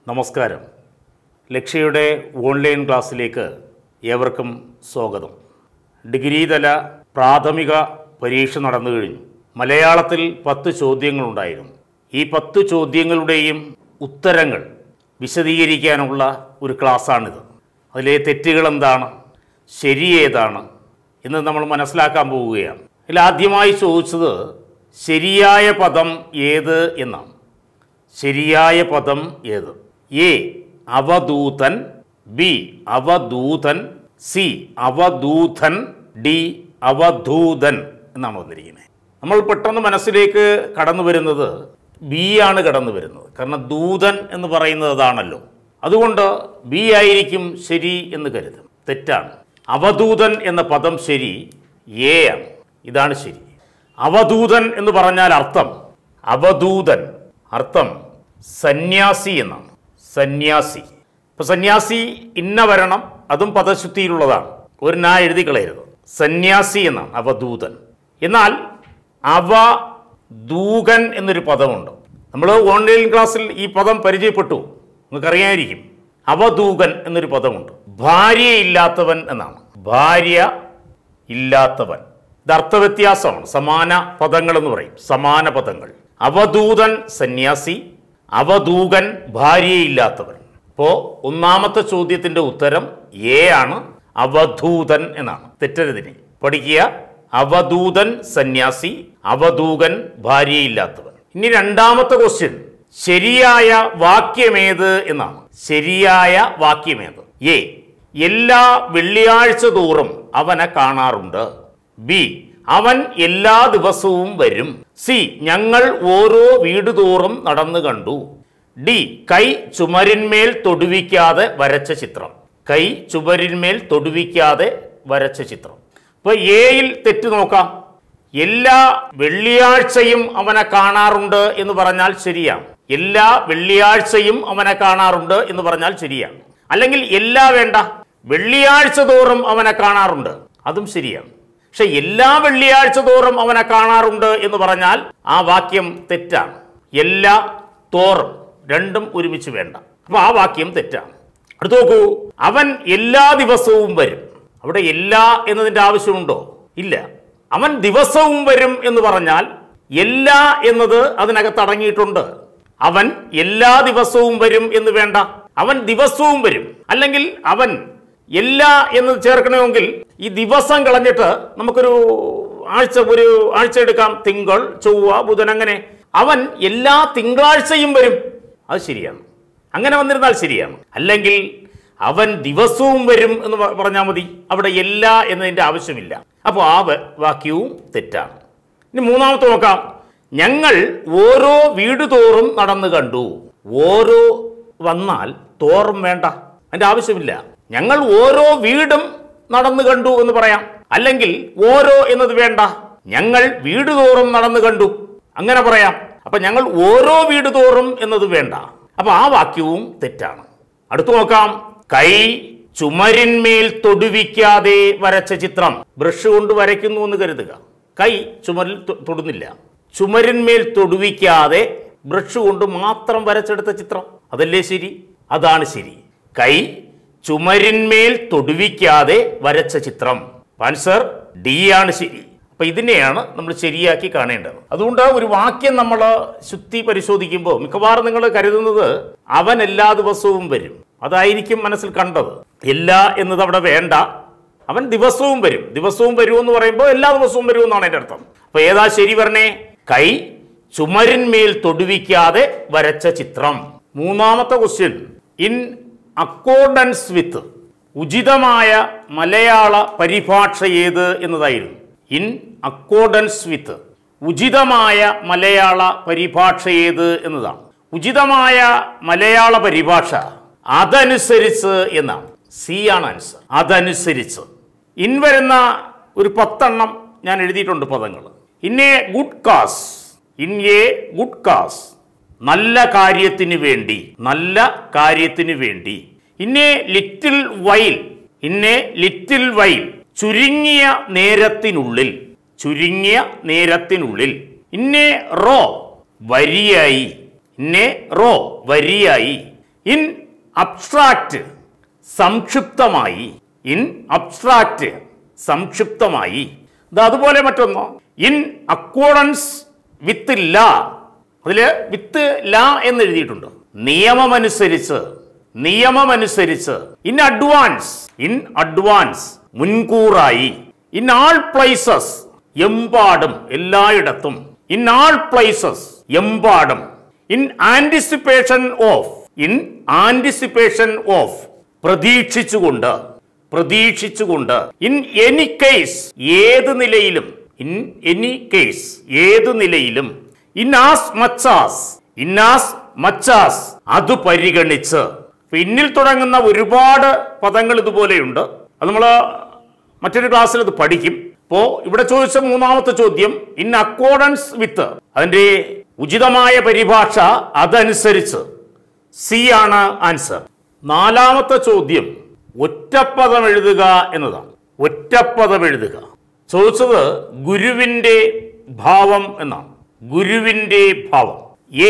നമസ്കാരം ലക്ഷ്യയുടെ ഓൺലൈൻ ക്ലാസ്സിലേക്ക് ഏവർക്കും സ്വാഗതം ഡിഗ്രി തല പ്രാഥമിക പരീക്ഷ നടന്നു കഴിഞ്ഞു മലയാളത്തിൽ പത്ത് ചോദ്യങ്ങളുണ്ടായിരുന്നു ഈ പത്ത് ചോദ്യങ്ങളുടെയും ഉത്തരങ്ങൾ വിശദീകരിക്കാനുള്ള ഒരു ക്ലാസ്സാണിത് അതിലെ തെറ്റുകൾ എന്താണ് ശരി ഏതാണ് എന്ന് നമ്മൾ മനസ്സിലാക്കാൻ പോവുകയാണ് ഇതിൽ ആദ്യമായി ചോദിച്ചത് ശരിയായ പദം ഏത് എന്നാണ് ശരിയായ പദം ഏത് എ അവധൂതൻ ബി അവധൂതൻ സി അവധൂതൻ ഡി അവധൂതൻ എന്നാണ് വന്നിരിക്കുന്നത് നമ്മൾ പെട്ടെന്ന് മനസ്സിലേക്ക് കടന്നു വരുന്നത് ബി ആണ് കടന്നു വരുന്നത് കാരണം ദൂതൻ എന്ന് പറയുന്നത് അതാണല്ലോ അതുകൊണ്ട് ബി ആയിരിക്കും ശരി എന്ന് കരുതും തെറ്റാണ് അവധൂതൻ എന്ന പദം ശരി എ ആണ് ഇതാണ് ശരി അവധൂതൻ എന്ന് പറഞ്ഞാൽ അർത്ഥം അവധൂതൻ അർത്ഥം സന്യാസി എന്നാണ് സന്യാസി ഇപ്പൊ സന്യാസി ഇന്ന വരണം അതും പദശുദ്ധിയിലുള്ളതാണ് ഒരു നാ എഴുതി കളയരുത് സന്യാസി എന്നാണ് അവധൂതൻ എന്നാൽ അവധൂകൻ എന്നൊരു പദമുണ്ട് നമ്മൾ ഓൺലൈൻ ക്ലാസ്സിൽ ഈ പദം പരിചയപ്പെട്ടു നിങ്ങൾക്കറിയാമായിരിക്കും അവധൂകൻ എന്നൊരു പദമുണ്ട് ഭാര്യയില്ലാത്തവൻ എന്നാണ് ഭാര്യ ഇല്ലാത്തവൻ ഇത് അർത്ഥവ്യത്യാസമാണ് സമാന പദങ്ങൾ എന്ന് പറയും സമാന പദങ്ങൾ അവധൂതൻ സന്യാസി അവധൂകൻ ഭാര്യയില്ലാത്തവൻ അപ്പോൾ ഒന്നാമത്തെ ചോദ്യത്തിന്റെ ഉത്തരം എ ആണ് അവധൂതൻ എന്നാണ് തെറ്റരുതിനെ പഠിക്കുക അവധൂതൻ സന്യാസി അവധൂകൻ ഭാര്യയില്ലാത്തവൻ ഇനി രണ്ടാമത്തെ ക്വസ്റ്റ്യൻ ശരിയായ വാക്യമേത് എന്നാണ് ശരിയായ വാക്യമേത് എ എല്ലാ വെള്ളിയാഴ്ച തോറും അവനെ കാണാറുണ്ട് ബി അവൻ എല്ലാ ദിവസവും വരും സി ഞങ്ങൾ ഓരോ വീട് തോറും നടന്നു കണ്ടു ഡി കൈ ചുമരിന്മേൽ തൊടുവിക്കാതെ വരച്ച ചിത്രം കൈ ചുമരിന്മേൽ തൊടുവിക്കാതെ വരച്ച ചിത്രം ഇപ്പൊ എയിൽ തെറ്റ് നോക്കാം എല്ലാ വെള്ളിയാഴ്ചയും അവനെ കാണാറുണ്ട് എന്ന് പറഞ്ഞാൽ ശരിയാണ് എല്ലാ വെള്ളിയാഴ്ചയും അവനെ കാണാറുണ്ട് എന്ന് പറഞ്ഞാൽ ശരിയാണ് അല്ലെങ്കിൽ എല്ലാ വേണ്ട വെള്ളിയാഴ്ച തോറും അവനെ കാണാറുണ്ട് അതും ശരിയാണ് പക്ഷെ എല്ലാ വെള്ളിയാഴ്ച തോറും അവനെ കാണാറുണ്ട് എന്ന് പറഞ്ഞാൽ ആ വാക്യം തെറ്റാണ് എല്ലാ തോറും രണ്ടും ഒരുമിച്ച് വേണ്ട അപ്പൊ ആ വാക്യം തെറ്റാണ് അടുത്ത് നോക്കൂ അവൻ എല്ലാ ദിവസവും വരും അവിടെ എല്ലാ എന്നതിന്റെ ആവശ്യമുണ്ടോ ഇല്ല അവൻ ദിവസവും വരും എന്ന് പറഞ്ഞാൽ എല്ലാ എന്നത് അതിനകത്ത് അടങ്ങിയിട്ടുണ്ട് അവൻ എല്ലാ ദിവസവും വരും എന്ന് വേണ്ട അവൻ ദിവസവും വരും അല്ലെങ്കിൽ അവൻ എല്ലാ എന്ന് ചേർക്കണമെങ്കിൽ ഈ ദിവസം കളഞ്ഞിട്ട് നമുക്കൊരു ആഴ്ച ഒരു ആഴ്ച എടുക്കാം തിങ്കൾ ചൊവ്വ ബുധൻ അങ്ങനെ അവൻ എല്ലാ തിങ്കളാഴ്ചയും വരും അത് ശരിയാണ് അങ്ങനെ വന്നിരുന്നാൽ ശരിയാണ് അല്ലെങ്കിൽ അവൻ ദിവസവും വരും എന്ന് പ- പറഞ്ഞാൽ മതി അവിടെ എല്ലാ എന്നതിൻ്റെ ആവശ്യമില്ല അപ്പോൾ ആ വ- വാക്യവും തെറ്റാണ് ഇനി മൂന്നാമത്തെ നോക്കാം ഞങ്ങൾ ഓരോ വീട് തോറും നടന്നു കണ്ടു ഓരോ വന്നാൽ തോറും വേണ്ട അതിൻ്റെ ആവശ്യമില്ല ഞങ്ങൾ ഓരോ വീടും നടന്നു കണ്ടു എന്ന് പറയാം അല്ലെങ്കിൽ ഓരോ എന്നത് വേണ്ട ഞങ്ങൾ വീട് തോറും നടന്നു കണ്ടു അങ്ങനെ പറയാം അപ്പൊ ഞങ്ങൾ ഓരോ വീട് തോറും എന്നത് വേണ്ട അപ്പൊ ആ വാക്യവും തെറ്റാണ് അടുത്തു നോക്കാം കൈ ചുമരിന്മേൽ തൊടുവിക്കാതെ വരച്ച ചിത്രം ബ്രഷ് കൊണ്ട് വരയ്ക്കുന്നു എന്ന് കരുതുക കൈ ചുമരിൽ തൊ- തൊടുന്നില്ല ചുമരിന്മേൽ തൊടുവിക്കാതെ ബ്രഷ് കൊണ്ട് മാത്രം വരച്ചെടുത്ത ചിത്രം അതല്ലേ ശരി അതാണ് ശരി കൈ ചുമരിന്മേൽ തൊടുവിക്കാതെ വരച്ച ചിത്രം ആൻസർ ഡി ആണ് ശരി അപ്പൊ ഇതിനെയാണ് നമ്മൾ ശരിയാക്കി കാണേണ്ടത് അതുകൊണ്ട് ഒരു വാക്യം നമ്മൾ ശുദ്ധി പരിശോധിക്കുമ്പോൾ മിക്കവാറും നിങ്ങൾ കരുതുന്നത് അവൻ എല്ലാ ദിവസവും വരും അതായിരിക്കും മനസ്സിൽ കണ്ടത് എല്ലാ എന്നത് അവിടെ വേണ്ട അവൻ ദിവസവും വരും ദിവസവും വരും എന്ന് പറയുമ്പോൾ എല്ലാ ദിവസവും വരും എന്നാണ് എൻ്റെ അർത്ഥം അപ്പൊ ഏതാ ശരി പറഞ്ഞേ കൈ ചുമരിന്മേൽ തൊടുവിക്കാതെ വരച്ച ചിത്രം മൂന്നാമത്തെ ക്വസ്റ്റ്യൻ ഇൻ അക്കോർഡൻസ് വിത്ത് ഉചിതമായ മലയാള പരിഭാഷ ഏത് എന്നതായിരുന്നു ഇൻ അക്കോർഡൻസ് വിത്ത് ഉചിതമായ മലയാള പരിഭാഷ ഏത് എന്നതാണ് ഉചിതമായ മലയാള പരിഭാഷ അതനുസരിച്ച് എന്നാണ് സി ആണ് ആൻസർ അതനുസരിച്ച് ഇൻ വരുന്ന ഒരു പത്തെണ്ണം ഞാൻ എഴുതിയിട്ടുണ്ട് പദങ്ങൾ in a good cause in a good cause നല്ല കാര്യത്തിന് വേണ്ടി നല്ല കാര്യത്തിന് വേണ്ടി in a little while in a little while ചുരുങ്ങിയ നേരത്തിനുള്ളിൽ ചുരുങ്ങിയ നേരത്തിനുള്ളിൽ ഇന്നെ റോ വരിയായി ഇന്നെ റോ വരിയായി ഇൻ അബ്സ്ട്രാക്റ്റ് സംക്ഷിപ്തമായി ഇൻ അബ്സ്ട്രാക്റ്റ് സംക്ഷിപ്തമായി ഇത് അതുപോലെ മറ്റൊന്ന് ഇൻ അക്കോർഡൻസ് വിത്ത് ലാ അതില് വിത്ത് ലാ എന്ന് എഴുതിയിട്ടുണ്ട് നിയമമനുസരിച്ച് നിയമമനുസരിച്ച് ഇൻ അഡ്വാൻസ് ഇൻ അഡ്വാൻസ് മുൻകൂറായി ഇൻ ആൾ പ്ലേസസ് എമ്പാടും എല്ലായിടത്തും ഇൻ ആൾ പ്ലേസസ് എമ്പാടും in anticipation of in anticipation of പ്രതീക്ഷിച്ചുകൊണ്ട് പ്രതീക്ഷിച്ചുകൊണ്ട് ഇൻ എനി കേസ് ഏത് നിലയിലും ഇൻ എനി കേസ് ഏത് നിലയിലും in as much as in as much as അത് പരിഗണിച്ച് അപ്പൊ ഇന്നിൽ തുടങ്ങുന്ന ഒരുപാട് പദങ്ങൾ ഇതുപോലെയുണ്ട് അത് നമ്മൾ മറ്റൊരു ക്ലാസ്സിൽ അത് പഠിക്കും അപ്പോ ഇവിടെ ചോദിച്ച മൂന്നാമത്തെ ചോദ്യം ഇൻ അക്കോർഡൻസ് വിത്ത് അതിന്റെ ഉചിതമായ പരിഭാഷ അതനുസരിച്ച് സി ആണ് ആൻസർ നാലാമത്തെ ചോദ്യം ഒറ്റപ്പദം എഴുതുക എന്നതാണ് ഒറ്റപ്പദം എഴുതുക ചോദിച്ചത് ഗുരുവിന്റെ ഭാവം എന്നാണ് ഗുരുവിന്റെ ഭാവം എ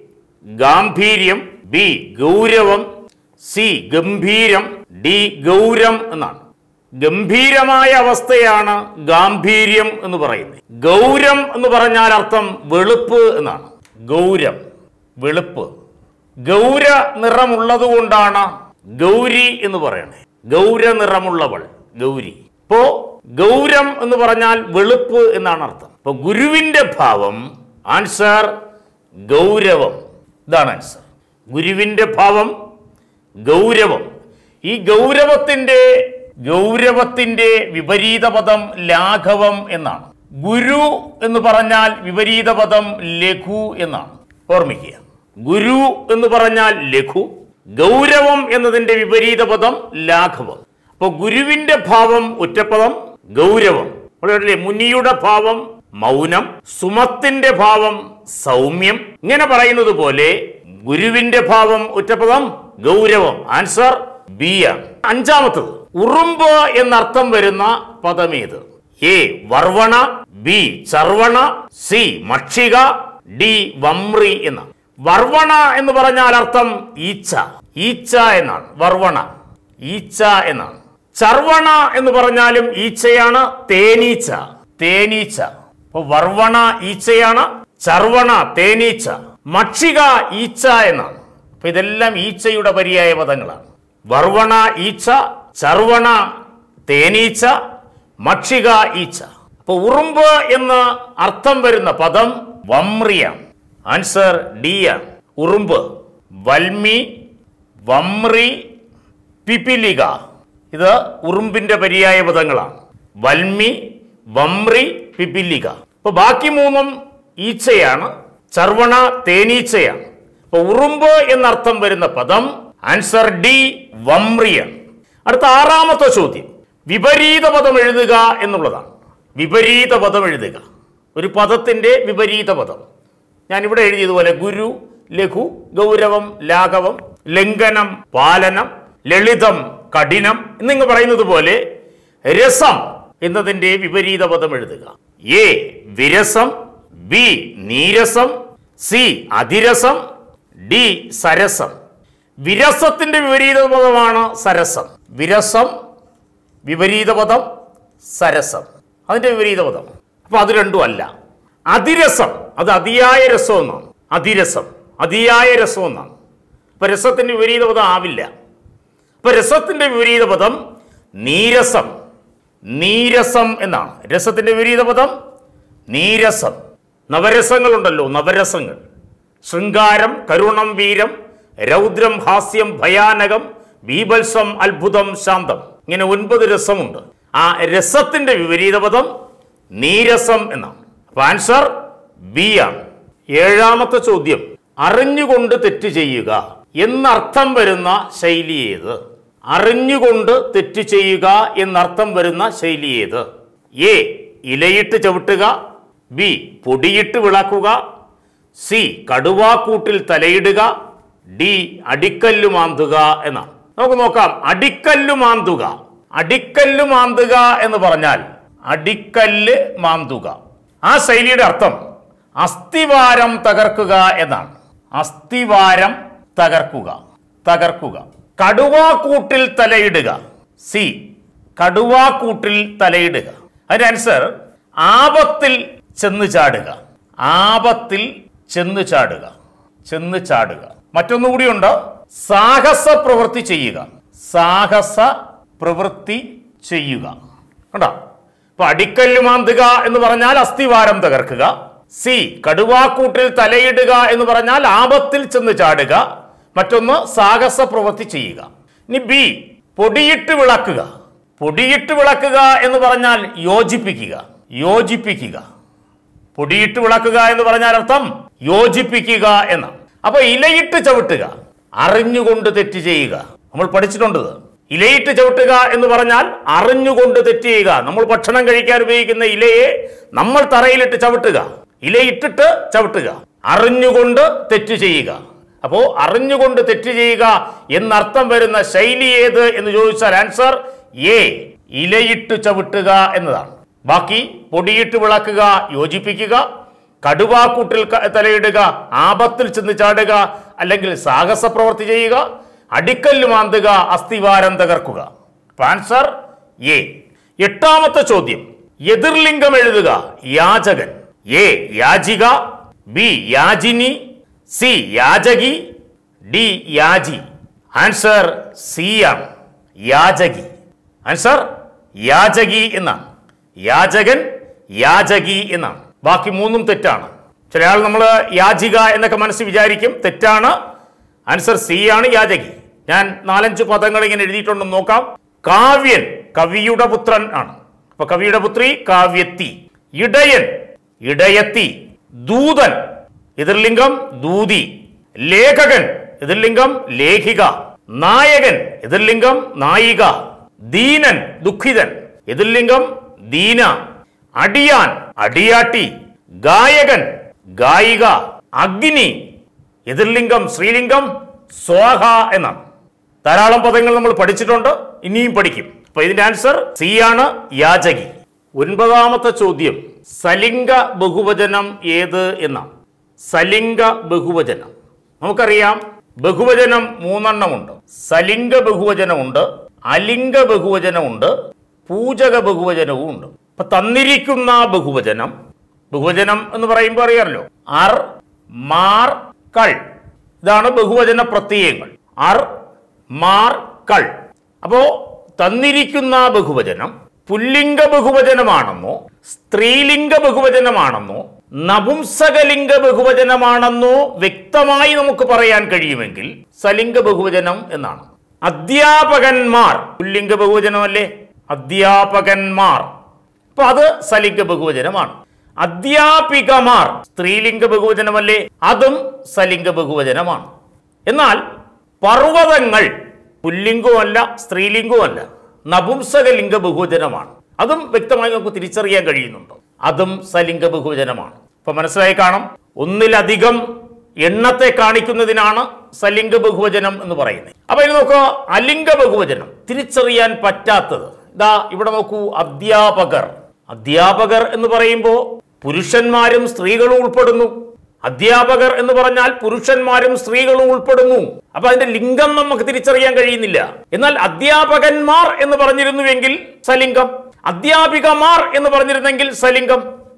ഗാംഭീര്യം ബി ഗൗരവം സി ഗംഭീരം ഡി ഗൗരം എന്നാണ് ഗംഭീരമായ അവസ്ഥയാണ് ഗാംഭീര്യം എന്ന് പറയുന്നത് ഗൗരം എന്ന് പറഞ്ഞാൽ അർത്ഥം വെളുപ്പ് എന്നാണ് ഗൗരം വെളുപ്പ് ഗൗര നിറമുള്ളത് കൊണ്ടാണ് ഗൗരി എന്ന് പറയണേ ഗൗര നിറമുള്ളവൾ ഗൗരി ഇപ്പോ ഗൗരം എന്ന് പറഞ്ഞാൽ വെളുപ്പ് എന്നാണ് അർത്ഥം ഇപ്പൊ ഗുരുവിന്റെ ഭാവം ആൻസർ ഗൗരവം ഇതാണ് ആൻസർ ഗുരുവിന്റെ ഭാവം ഗൗരവം ഈ ഗൗരവത്തിന്റെ ഗൗരവത്തിന്റെ വിപരീത പദം ലാഘവം എന്നാണ് ഗുരു എന്ന് പറഞ്ഞാൽ വിപരീത പദം ലഘു എന്നാണ് ഓർമ്മിക്കുക ഗുരു എന്ന് പറഞ്ഞാൽ ലഘു ഗൗരവം എന്നതിന്റെ വിപരീത പദം ലാഘവം അപ്പൊ ഗുരുവിന്റെ ഭാവം ഒറ്റപ്പദം ഗൗരവം അവിടെ മുനിയുടെ ഭാവം മൗനം സുമത്തിന്റെ ഭാവം സൗമ്യം ഇങ്ങനെ പറയുന്നത് പോലെ ഗുരുവിന്റെ ഭാവം ഒറ്റപ്പദം ഗൗരവം ആൻസർ ബി ആണ് അഞ്ചാമത്തത് ഉറുമ്പ് എന്നർത്ഥം വരുന്ന പദമേത് എ വർവണ ബി ചർവണ സി മക്ഷിക ഡി വമ്രി എന്നാണ് വർവണ എന്ന് പറഞ്ഞാൽ അർത്ഥം ഈച്ച ഈച്ച എന്നാണ് വർവണ ഈച്ച എന്നാണ് ചർവണ എന്ന് പറഞ്ഞാലും ഈച്ചയാണ് തേനീച്ച തേനീച്ച അപ്പൊ വർവണ ഈച്ചയാണ് ചർവണ തേനീച്ച മക്ഷിക ഈച്ച എന്നാണ് അപ്പൊ ഇതെല്ലാം ഈച്ചയുടെ പര്യായ പദങ്ങളാണ് വർവണ ഈച്ച ചർവണ തേനീച്ച മക്ഷിക ഈച്ച അപ്പൊ ഉറുമ്പ് എന്ന് അർത്ഥം വരുന്ന പദം വമ്രിയാണ് ആൻസർ ഡി ആണ് ഉറുമ്പ് വൽമി വമ്രി പിപിലിക ഇത് ഉറുമ്പിന്റെ പര്യായ പദങ്ങളാണ് വൽമി വമ്രി പിപിലിക അപ്പൊ ബാക്കി മൂന്നും ഈച്ചയാണ് ചർവണ തേനീച്ചയാണ് അപ്പൊ ഉറുമ്പ് എന്നർത്ഥം വരുന്ന പദം ആൻസർ ഡി വമ്രിയാണ് അടുത്ത ആറാമത്തെ ചോദ്യം വിപരീത പദം എഴുതുക എന്നുള്ളതാണ് വിപരീത പദം എഴുതുക ഒരു പദത്തിന്റെ വിപരീത പദം ഞാൻ ഇവിടെ എഴുതിയതുപോലെ ഗുരു ലഘു ഗൗരവം ലാഘവം ലംഘനം പാലനം ലളിതം കഠിനം എന്നിങ്ങ് പറയുന്നത് പോലെ രസം എന്നതിന്റെ വിപരീത പദം എഴുതുക എ വിരസം ബി നീരസം സി അതിരസം ഡി സരസം വിരസത്തിന്റെ വിപരീത പദമാണ് സരസം വിരസം വിപരീത പദം സരസം അതിന്റെ വിപരീത പദം അപ്പൊ അത് രണ്ടും അല്ല അതിരസം അത് അതിയായ രസം എന്നാണ് അതിരസം അതിയായ രസം എന്നാണ് അപ്പൊ രസത്തിന്റെ വിപരീത പദം ആവില്ല അപ്പൊ രസത്തിന്റെ വിപരീത പദം നീരസം നീരസം എന്നാണ് രസത്തിന്റെ വിപരീത പദം നീരസം നവരസങ്ങളുണ്ടല്ലോ നവരസങ്ങൾ ശൃംഗാരം കരുണം വീരം രൗദ്രം ഹാസ്യം ഭയാനകം ബീഭത്സം അത്ഭുതം ശാന്തം ഇങ്ങനെ ഒൻപത് രസമുണ്ട് ആ രസത്തിന്റെ വിപരീത പദം നീരസം എന്നാണ് അപ്പൊ ആൻസർ ബി ആണ് ഏഴാമത്തെ ചോദ്യം അറിഞ്ഞുകൊണ്ട് തെറ്റ് ചെയ്യുക എന്നർത്ഥം വരുന്ന ശൈലി ഏത് അറിഞ്ഞുകൊണ്ട് തെറ്റ് ചെയ്യുക എന്നർത്ഥം വരുന്ന ശൈലി ഏത് എ ഇലയിട്ട് ചവിട്ടുക ബി പൊടിയിട്ട് വിളക്കുക സി കടുവാക്കൂട്ടിൽ തലയിടുക ഡി അടിക്കല്ലു മാന്തുക എന്നാണ് നമുക്ക് നോക്കാം അടിക്കല്ലു മാന്തുക അടിക്കല്ലു മാന്തുക എന്ന് പറഞ്ഞാൽ അടിക്കല്ല് മാന്തുക ആ ശൈലിയുടെ അർത്ഥം അസ്ഥിവാരം തകർക്കുക എന്നാണ് അസ്ഥിവാരം തകർക്കുക തകർക്കുക കടുവാക്കൂട്ടിൽ തലയിടുക സി കടുവാക്കൂട്ടിൽ തലയിടുക അതിന്റെ ആൻസർ ആപത്തിൽ ചെന്ന് ചാടുക ആപത്തിൽ ചെന്ന് ചാടുക ചെന്ന് ചാടുക മറ്റൊന്നുകൂടിയുണ്ട് സാഹസ പ്രവൃത്തി ചെയ്യുക സാഹസ പ്രവൃത്തി ചെയ്യുക കണ്ടോ ഇപ്പൊ അടിക്കല്ല് മാന്തുക എന്ന് പറഞ്ഞാൽ അസ്ഥിവാരം തകർക്കുക സി കടുവാക്കൂട്ടിൽ തലയിടുക എന്ന് പറഞ്ഞാൽ ആപത്തിൽ ചെന്ന് ചാടുക മറ്റൊന്ന് സാഹസ പ്രവൃത്തി ചെയ്യുക ഇനി ബി പൊടിയിട്ട് വിളക്കുക പൊടിയിട്ട് വിളക്കുക എന്ന് പറഞ്ഞാൽ യോജിപ്പിക്കുക യോജിപ്പിക്കുക പൊടിയിട്ട് വിളക്കുക എന്ന് പറഞ്ഞാൽ അർത്ഥം യോജിപ്പിക്കുക എന്നാണ് അപ്പൊ ഇലയിട്ട് ചവിട്ടുക അറിഞ്ഞുകൊണ്ട് തെറ്റ് ചെയ്യുക നമ്മൾ പഠിച്ചിട്ടുണ്ട് ഇത്. ഇലയിട്ട് ചവിട്ടുക എന്ന് പറഞ്ഞാൽ അറിഞ്ഞുകൊണ്ട് തെറ്റ് ചെയ്യുക നമ്മൾ ഭക്ഷണം കഴിക്കാൻ ഉപയോഗിക്കുന്ന ഇലയെ നമ്മൾ തറയിലിട്ട് ചവിട്ടുക ഇലയിട്ടിട്ട് ചവിട്ടുക അറിഞ്ഞുകൊണ്ട് തെറ്റ് ചെയ്യുക അപ്പോ അറിഞ്ഞുകൊണ്ട് തെറ്റ് ചെയ്യുക എന്നർത്ഥം വരുന്ന ശൈലി ഏത് എന്ന് ചോദിച്ചാൽ ആൻസർ എ ഇലയിട്ട് ചവിട്ടുക എന്നതാണ് ബാക്കി പൊടിയിട്ട് വിളക്കുക യോജിപ്പിക്കുക കടുവാക്കൂട്ടിൽ ക- തലയിടുക ആപത്തിൽ ചെന്ന് ചാടുക അല്ലെങ്കിൽ സാഹസ പ്രവൃത്തി ചെയ്യുക അടിക്കല്ല് മാന്തുക അസ്ഥിവാരം തകർക്കുക അപ്പൊ ആൻസർ എ എട്ടാമത്തെ ചോദ്യം എതിർലിംഗം എഴുതുക യാചകൻ എ യാചിക ബി യാചിനി സി യാചകി ഡി യാജി ആൻസർ സി ആണ് യാചകി ആൻസർ യാചകി എന്നാണ് യാചകൻ യാചകി എന്നാണ് ബാക്കി മൂന്നും തെറ്റാണ് ചില ആൾ നമ്മൾ യാചിക എന്നൊക്കെ മനസ്സിൽ വിചാരിക്കും തെറ്റാണ് ആൻസർ സി ആണ് യാചകി ഞാൻ നാലഞ്ച് പദങ്ങൾ ഇങ്ങനെ എഴുതിയിട്ടുണ്ടെന്ന് നോക്കാം കാവ്യൻ കവിയുടെ പുത്രൻ ആണ് അപ്പൊ കവിയുടെ പുത്രി കാവ്യത്തി ഇടയൻ ഇടയത്തി ദൂതൻ എതിർലിംഗം ദൂതി ലേഖകൻ എതിർലിംഗം ലേഖിക നായകൻ എതിർലിംഗം നായിക ദീനൻ ദുഃഖിതൻ എതിർലിംഗം ദീന അടിയാൻ അടിയാട്ടി ഗായകൻ ഗായിക അഗ്നി എതിർലിംഗം ശ്രീലിംഗം സ്വാഹ എന്നാണ് ധാരാളം പദങ്ങൾ നമ്മൾ പഠിച്ചിട്ടുണ്ട് ഇനിയും പഠിക്കും അപ്പൊ ഇതിന്റെ ആൻസർ സി ആണ് യാചകി ഒൻപതാമത്തെ ചോദ്യം സലിംഗ ബഹുവചനം ഏത് എന്നാണ് സലിംഗ ബഹുവചനം നമുക്കറിയാം ബഹുവചനം മൂന്നെണ്ണമുണ്ട് സലിംഗ ബഹുവചനമുണ്ട് അലിംഗ ബഹുവചനമുണ്ട് പൂജക ബഹുവചനവും ഉണ്ട് അപ്പൊ തന്നിരിക്കുന്ന ബഹുവചനം ബഹുവചനം എന്ന് പറയുമ്പോൾ അറിയാമല്ലോ അർ മാർ കൾ ഇതാണ് ബഹുവചന പ്രത്യയങ്ങൾ അർ മാർ കൾ അപ്പോ തന്നിരിക്കുന്ന ബഹുവചനം പുല്ലിംഗ ബഹുവചനമാണെന്നോ സ്ത്രീലിംഗ ബഹുവചനമാണെന്നോ നപുംസകലിംഗ ബഹുവചനമാണെന്നോ വ്യക്തമായി നമുക്ക് പറയാൻ കഴിയുമെങ്കിൽ സലിംഗ ബഹുവചനം എന്നാണ് അധ്യാപകന്മാർ പുല്ലിംഗ ബഹുവചനമല്ലേ അധ്യാപകന്മാർ അപ്പൊ അത് സലിംഗ ബഹുവചനമാണ് അധ്യാപികമാർ സ്ത്രീലിംഗ ബഹുവചനമല്ലേ അതും സലിംഗ ബഹുവചനമാണ് എന്നാൽ പർവ്വതങ്ങൾ പുല്ലിംഗവുമല്ല സ്ത്രീലിംഗവുമല്ല നപുംസകലിംഗ ബഹുവചനമാണ് അതും വ്യക്തമായി നമുക്ക് തിരിച്ചറിയാൻ കഴിയുന്നുണ്ട് അതും സലിംഗ ബഹുവചനമാണ് അപ്പൊ മനസ്സിലായി കാണും ഒന്നിലധികം എണ്ണത്തെ കാണിക്കുന്നതിനാണ് സലിംഗ ബഹുവചനം എന്ന് പറയുന്നത് അപ്പൊ ഇനി നോക്കുക അലിംഗ ബഹുവചനം തിരിച്ചറിയാൻ പറ്റാത്തത് ഇതാ ഇവിടെ നോക്കൂ അധ്യാപകർ അധ്യാപകർ എന്ന് പറയുമ്പോൾ പുരുഷന്മാരും സ്ത്രീകളും ഉൾപ്പെടുന്നു അധ്യാപകർ എന്ന് പറഞ്ഞാൽ പുരുഷന്മാരും സ്ത്രീകളും ഉൾപ്പെടുന്നു അപ്പൊ അതിന്റെ ലിംഗം നമുക്ക് തിരിച്ചറിയാൻ കഴിയുന്നില്ല എന്നാൽ അധ്യാപകന്മാർ എന്ന് പറഞ്ഞിരുന്നുവെങ്കിൽ സലിംഗം അധ്യാപികമാർ എന്ന് പറഞ്ഞിരുന്നെങ്കിൽ സലിംഗം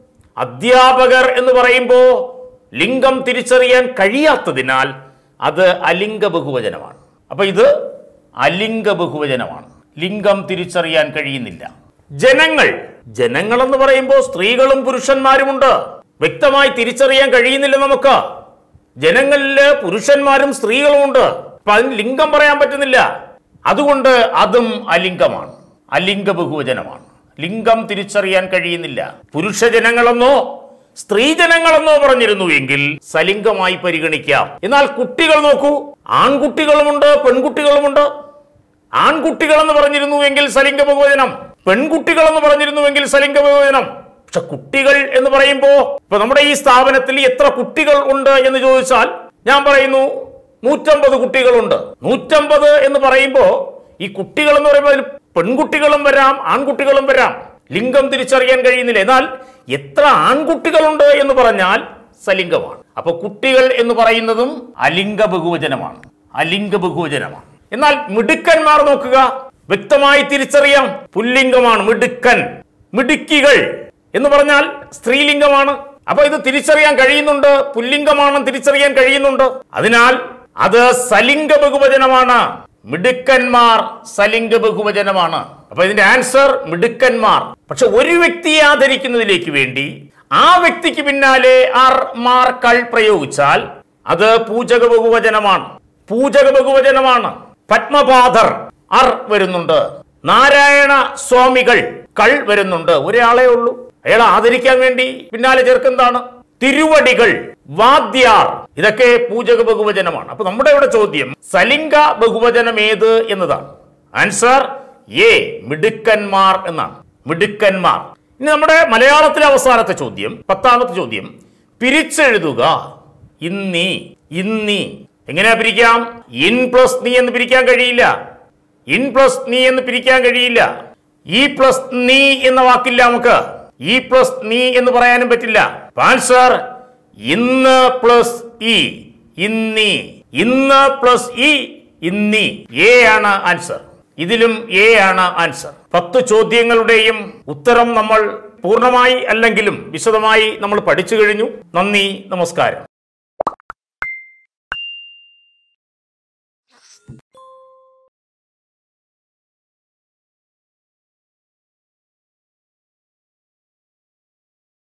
അധ്യാപകർ എന്ന് പറയുമ്പോ ലിംഗം തിരിച്ചറിയാൻ കഴിയാത്തതിനാൽ അത് അലിംഗ ബഹുവചനമാണ് അപ്പൊ ഇത് അലിംഗ ബഹുവചനമാണ് ലിംഗം തിരിച്ചറിയാൻ കഴിയുന്നില്ല ജനങ്ങൾ ജനങ്ങൾ എന്ന് പറയുമ്പോൾ സ്ത്രീകളും പുരുഷന്മാരുമുണ്ട് വ്യക്തമായി തിരിച്ചറിയാൻ കഴിയുന്നില്ല നമുക്ക് ജനങ്ങളില് പുരുഷന്മാരും സ്ത്രീകളും ഉണ്ട് അപ്പൊ അതിന് ലിംഗം പറയാൻ പറ്റുന്നില്ല അതുകൊണ്ട് അതും അലിംഗമാണ് അലിംഗ ബഹുവചനമാണ് ലിംഗം തിരിച്ചറിയാൻ കഴിയുന്നില്ല പുരുഷ ജനങ്ങളെന്നോ സ്ത്രീ ജനങ്ങളെന്നോ പറഞ്ഞിരുന്നു എങ്കിൽ സലിംഗമായി പരിഗണിക്കാം എന്നാൽ കുട്ടികൾ നോക്കൂ ആൺകുട്ടികളുമുണ്ട് പെൺകുട്ടികളുമുണ്ട് ആൺകുട്ടികൾ എന്ന് പറഞ്ഞിരുന്നു എങ്കിൽ സലിംഗ ബഹുവചനം പെൺകുട്ടികൾ എന്ന് പറഞ്ഞിരുന്നുവെങ്കിൽ സലിംഗ ബഹുവചനം പക്ഷെ കുട്ടികൾ എന്ന് പറയുമ്പോ ഇപ്പൊ നമ്മുടെ ഈ സ്ഥാപനത്തിൽ എത്ര കുട്ടികൾ ഉണ്ട് എന്ന് ചോദിച്ചാൽ ഞാൻ പറയുന്നു നൂറ്റമ്പത് കുട്ടികളുണ്ട് നൂറ്റമ്പത് എന്ന് പറയുമ്പോ ഈ കുട്ടികൾ എന്ന് പറയുമ്പോൾ അതിൽ പെൺകുട്ടികളും വരാം ആൺകുട്ടികളും വരാം ലിംഗം തിരിച്ചറിയാൻ കഴിയുന്നില്ല എന്നാൽ എത്ര ആൺകുട്ടികളുണ്ട് എന്ന് പറഞ്ഞാൽ സലിംഗമാണ് അപ്പൊ കുട്ടികൾ എന്ന് പറയുന്നതും അലിംഗ ബഹുവചനമാണ് അലിംഗ ബഹുവചനമാണ് എന്നാൽ മിടുക്കന്മാർ നോക്കുക വ്യക്തമായി തിരിച്ചറിയാം പുല്ലിംഗമാണ് മിടുക്കൻ മിടുക്കികൾ എന്ന് പറഞ്ഞാൽ സ്ത്രീലിംഗമാണ് അപ്പൊ ഇത് തിരിച്ചറിയാൻ കഴിയുന്നുണ്ട് പുല്ലിംഗമാണെന്ന് തിരിച്ചറിയാൻ കഴിയുന്നുണ്ട് അതിനാൽ അത് സലിംഗ ബഹുവചനമാണ് മിടുക്കന്മാർ സലിംഗ ബഹുവചനമാണ് അപ്പൊ ഇതിന്റെ ആൻസർ മിടുക്കന്മാർ പക്ഷെ ഒരു വ്യക്തിയെ ആദരിക്കുന്നതിലേക്ക് വേണ്ടി ആ വ്യക്തിക്ക് പിന്നാലെ ആർ മാർ കൾ പ്രയോഗിച്ചാൽ അത് പൂജക ബഹുവചനമാണ് പൂജക ബഹുവചനമാണ് പത്മപാദർ അർ വരുന്നുണ്ട് നാരായണ സ്വാമികൾ കൾ വരുന്നുണ്ട് ഒരാളെ ഉള്ളൂ അയാളെ ആദരിക്കാൻ വേണ്ടി പിന്നാലെ ചേർക്കുന്നതാണ് തിരുവടികൾ വാദ്യാർ ഇതൊക്കെ പൂജക ബഹുവചനമാണ് അപ്പൊ നമ്മുടെ ഇവിടെ ചോദ്യം സലിംഗ ബഹുവചനം ഏത് എന്നതാണ് ആൻസർ എ മിടുക്കന്മാർ എന്നാണ് മിടുക്കന്മാർ ഇനി നമ്മുടെ മലയാളത്തിലെ അവസാനത്തെ ചോദ്യം പത്താമത്തെ ചോദ്യം പിരിച്ചെഴുതുക ഇന്നീ ഇന്നീ എങ്ങനെയാ പിരിക്കാം ഇൻ പ്ലസ് നീ എന്ന് പിരിക്കാൻ കഴിയില്ല ഇൻ പ്ലസ് നീ എന്ന് പിരിക്കാൻ കഴിയില്ല ഇ പ്ലസ് നീ എന്ന വാക്കില്ല നമുക്ക് ഇ പ്ലസ് നീ എന്ന് പറയാനും പറ്റില്ല ആൻസർ ഇന്ന് പ്ലസ് ഇ ഇന്നീ ഇന്ന് പ്ലസ് ഇ ഇന്നീ എ ആണ് ആൻസർ ഇതിലും എ ആണ് ആൻസർ പത്ത് ചോദ്യങ്ങളുടെയും ഉത്തരം നമ്മൾ പൂർണ്ണമായി അല്ലെങ്കിലും വിശദമായി നമ്മൾ പഠിച്ചു കഴിഞ്ഞു നന്ദി നമസ്കാരം